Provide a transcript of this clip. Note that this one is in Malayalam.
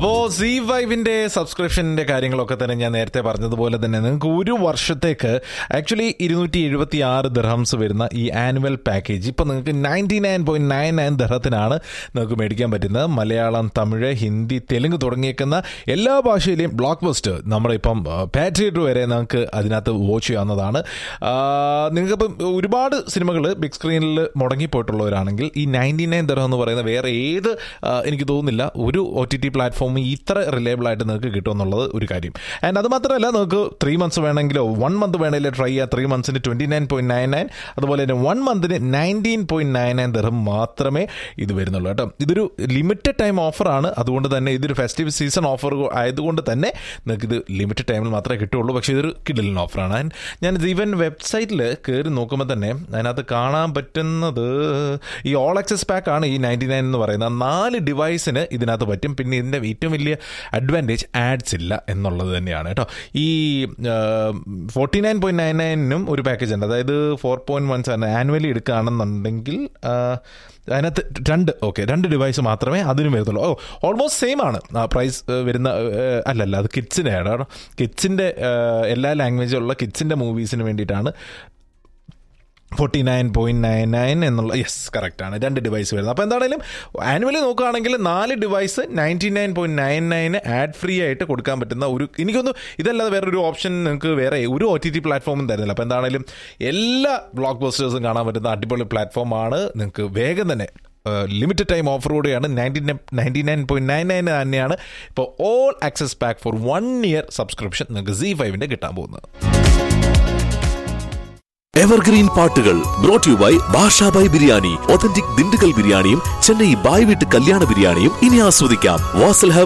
അപ്പോ സി ഫൈവിന്റെ സബ്സ്ക്രിപ്ഷന്റെ കാര്യങ്ങളൊക്കെ തന്നെ ഞാൻ നേരത്തെ പറഞ്ഞതുപോലെ തന്നെ നിങ്ങൾക്ക് ഒരു വർഷത്തേക്ക് ആക്ച്വലി ഇരുന്നൂറ്റി എഴുപത്തി ആറ് ദർഹംസ് വരുന്ന ഈ ആനുവൽ പാക്കേജ് ഇപ്പൊ നിങ്ങൾക്ക് ninety nine point nine nine ദർഹത്തിനാണ് നിങ്ങൾക്ക് മേടിക്കാൻ പറ്റുന്നത് മലയാളം തമിഴ് ഹിന്ദി തെലുങ്ക് തുടങ്ങിയേക്കുന്ന എല്ലാ ഭാഷയിലെയും ബ്ലോക്ക് ബസ്റ്റർ നമ്മുടെ ഇപ്പം പാട്രിയറ്റ് വരെ നമുക്ക് അതിനകത്ത് വാച്ച് ചെയ്യാവുന്നതാണ് നിങ്ങൾക്കിപ്പം ഒരുപാട് സിനിമകൾ ബിഗ് സ്ക്രീനിൽ മുടങ്ങിപ്പോയിട്ടുള്ളവരാണെങ്കിൽ ഈ നയൻറ്റി നയൻ ദർഹം എന്ന് പറയുന്ന വേറെ ഏത് ആ, എനിക്ക് തോന്നുന്നില്ല ഒരു ഒ ടി ടി പ്ലാറ്റ്ഫോം ഇത്ര റിലയബിൾ ആയിട്ട് നിങ്ങൾക്ക് കിട്ടുമെന്നുള്ളത് ഒരു കാര്യം ആൻഡ് അത് മാത്രമല്ല നിങ്ങൾക്ക് ത്രീ മന്ത്സ് വേണമെങ്കിലോ വൺ മന്ത് വേണമെങ്കിലോ ട്രൈ ചെയ്യാം ത്രീ മന്ത്സിന് twenty nine point nine nine അതുപോലെ തന്നെ വൺ മന്തിന് നയൻറ്റീൻ പോയിന്റ് നയൻ നയൻ ദർഹം മാത്രമേ ഇത് വരുന്നുള്ളൂ കേട്ടോ ഇതൊരു ലിമിറ്റഡ് ടൈം ഓഫറാണ് അതുകൊണ്ട് തന്നെ ഇതൊരു ഫെസ്റ്റീവ് സീസൺ ഓഫർ ആയതുകൊണ്ട് തന്നെ നിങ്ങൾക്ക് ഇത് ലിമിറ്റഡ് ടൈമിൽ മാത്രമേ കിട്ടുള്ളൂ പക്ഷേ ഇതൊരു കിടലിൻ ഓഫറാണ് ആൻഡ് ഞാൻ ഈവൻ വെബ്സൈറ്റിൽ കയറി നോക്കുമ്പോൾ തന്നെ അതിനകത്ത് കാണാൻ പറ്റുന്നത് ഈ ഓൾ ആക്സസ് പാക്ക് ആണ് ഈ നയൻറ്റി നയൻ എന്ന് പറയുന്നത് നാല് ഡിവൈസിന് ഇതിനകത്ത് പറ്റും പിന്നെ ഇതിൻ്റെ ഏറ്റവും വലിയ അഡ്വാൻറ്റേജ് ആഡ്സ് ഇല്ല എന്നുള്ളത് തന്നെയാണ് കേട്ടോ ഈ ഫോർട്ടി നയൻ പോയിന്റ് നയൻ നയനും ഒരു പാക്കേജ് ഉണ്ട് അതായത് four point one seven annually എടുക്കുകയാണെന്നുണ്ടെങ്കിൽ ആ, അതിനകത്ത് രണ്ട് ഓക്കെ രണ്ട് ഡിവൈസ് മാത്രമേ അതിനും വരുന്നുള്ളൂ ഓ ഓൾമോസ്റ്റ് സെയിം ആണ് പ്രൈസ് വരുന്ന ആ, അല്ലല്ല അത് കിഡ്സിൻ്റെ ആണ് കിഡ്സിൻ്റെ എല്ലാ ലാംഗ്വേജിലുള്ള കിഡ്സിൻ്റെ മൂവീസിന് വേണ്ടിയിട്ടാണ് forty nine point nine nine എന്നുള്ള യെസ് കറക്റ്റ് ആണ് രണ്ട് ഡിവൈസ് വരുന്നത് അപ്പോൾ എന്താണെങ്കിലും ആനുവലി നോക്കുകയാണെങ്കിൽ നാല് device ninety nine point nine nine ad free ആയിട്ട് കൊടുക്കാൻ പറ്റുന്ന ഒരു എനിക്കൊന്നും ഇതല്ലാതെ വേറൊരു ഓപ്ഷൻ നിങ്ങൾക്ക് വേറെ ഒരു ഒ ടി ടി പ്ലാറ്റ്ഫോമും തരുന്നില്ല അപ്പോൾ എന്താണെങ്കിലും എല്ലാ ബ്ലോക്ക് ബസ്റ്റേഴ്സും കാണാൻ പറ്റുന്ന അടിപൊളി പ്ലാറ്റ്ഫോമാണ് നിങ്ങൾക്ക് വേഗം തന്നെ ലിമിറ്റഡ് ടൈം ഓഫറോടെയാണ് ninety ninety nine point nine nine തന്നെയാണ് ഇപ്പോൾ all access pack for one year subscription നിങ്ങൾക്ക് സി ഫൈവിൻ്റെ കിട്ടാൻ പോകുന്നത് എവർഗ്രീൻ പാട്ടുകൾ brought you by Bashabhai biryani authentic Dindigul ബിരിയാണിയും ചെന്നൈ ബായ് വീട്ട് കല്യാണ ബിരിയാണിയും ഇനി ആസ്വദിക്കാം വാസൽ ഹബ്